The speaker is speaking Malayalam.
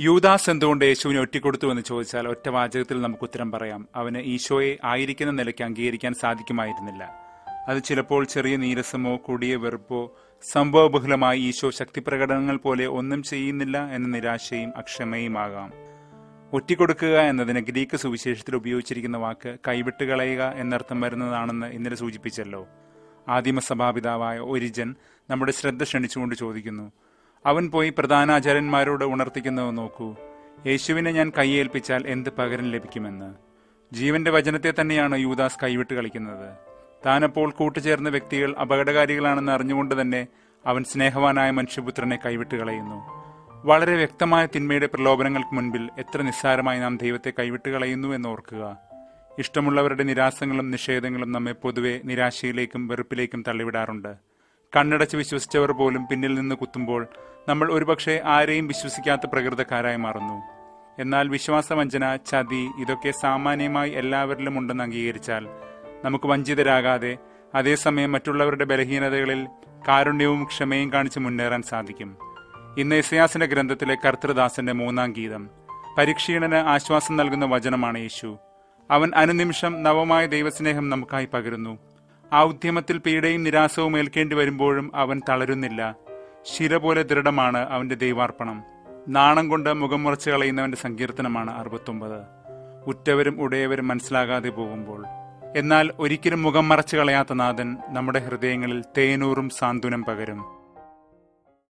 യൂദാസ് എന്തുകൊണ്ട് യേശുവിനെ ഒറ്റിക്കൊടുത്തു എന്ന് ചോദിച്ചാൽ ഒറ്റ വാചകത്തിൽ നമുക്ക് ഉത്തരം പറയാം അവന് ഈശോയെ ആയിരിക്കുന്ന നിലയ്ക്ക് അംഗീകരിക്കാൻ സാധിക്കുമായിരുന്നില്ല അത് ചിലപ്പോൾ ചെറിയ നീരസമോ കൊടിയ വെറുപ്പോ സംഭവബഹുലമായി ഈശോ ശക്തിപ്രകടനങ്ങൾ പോലെ ഒന്നും ചെയ്യുന്നില്ല എന്ന നിരാശയും അക്ഷമയുമാകാം ഒറ്റിക്കൊടുക്കുക എന്നതിന് ഗ്രീക്ക് സുവിശേഷത്തിൽ ഉപയോഗിച്ചിരിക്കുന്ന വാക്ക് കൈവിട്ട് കളയുക എന്നർത്ഥം വരുന്നതാണെന്ന് ഇന്നലെ സൂചിപ്പിച്ചല്ലോ ആദിമസഭാപിതാവായ ഒരിജൻ നമ്മുടെ ശ്രദ്ധ ക്ഷണിച്ചുകൊണ്ട് ചോദിക്കുന്നു അവൻ പോയി പ്രധാനാചാര്യന്മാരോട് ഉണർത്തിക്കുന്നത് നോക്കൂ യേശുവിനെ ഞാൻ കൈയേൽപ്പിച്ചാൽ എന്ത് പകരം ലഭിക്കുമെന്ന് ജീവന്റെ വചനത്തെ തന്നെയാണ് യൂദാസ് കൈവിട്ട് കളിക്കുന്നത് താനപ്പോൾ കൂട്ടുചേർന്ന വ്യക്തികൾ അപകടകാരികളാണെന്ന് അറിഞ്ഞുകൊണ്ട് തന്നെ അവൻ സ്നേഹവാനായ മനുഷ്യപുത്രനെ കൈവിട്ട് കളയുന്നു വളരെ വ്യക്തമായ തിന്മയുടെ പ്രലോഭനങ്ങൾക്ക് മുൻപിൽ എത്ര നിസ്സാരമായി നാം ദൈവത്തെ കൈവിട്ട് കളയുന്നു എന്ന് ഓർക്കുക ഇഷ്ടമുള്ളവരുടെ നിരാസങ്ങളും നിഷേധങ്ങളും നമ്മെ പൊതുവെ നിരാശയിലേക്കും വെറുപ്പിലേക്കും തള്ളിവിടാറുണ്ട് കണ്ണടച്ച് വിശ്വസിച്ചവർ പോലും പിന്നിൽ നിന്ന് കുത്തുമ്പോൾ നമ്മൾ ഒരുപക്ഷെ ആരെയും വിശ്വസിക്കാത്ത പ്രകൃതക്കാരായി മാറുന്നു എന്നാൽ വിശ്വാസവഞ്ചന ചതി ഇതൊക്കെ സാമാന്യമായി എല്ലാവരിലും ഉണ്ടെന്ന് അംഗീകരിച്ചാൽ നമുക്ക് വഞ്ചിതരാകാതെ അതേസമയം മറ്റുള്ളവരുടെ ബലഹീനതകളിൽ കാരുണ്യവും ക്ഷമയും കാണിച്ച് മുന്നേറാൻ സാധിക്കും ഇന്ന് ഇസയാസിന്റെ ഗ്രന്ഥത്തിലെ കർത്തൃദാസന്റെ മൂന്നാം ഗീതം പരീക്ഷീണന് ആശ്വാസം നൽകുന്ന വചനമാണ് യേശു അവൻ അനുനിമിഷം നവമായ ദൈവസ്നേഹം നമുക്കായി പകരുന്നു ആ ഉദ്യമത്തിൽ പീഡയും നിരാസവും ഏൽക്കേണ്ടി വരുമ്പോഴും അവൻ തളരുന്നില്ല ശിര പോലെ ദൃഢമാണ് അവന്റെ ദൈവാർപ്പണം നാണം കൊണ്ട് മുഖം മുറച്ച് കളയുന്നവന്റെ സങ്കീർത്തനമാണ് അറുപത്തൊമ്പത് ഉറ്റവരും ഉടയവരും മനസ്സിലാകാതെ പോകുമ്പോൾ എന്നാൽ ഒരിക്കലും മുഖം മറച്ചു കളയാത്ത നാഥൻ നമ്മുടെ ഹൃദയങ്ങളിൽ തേനൂറും സാന്ത്വനം പകരും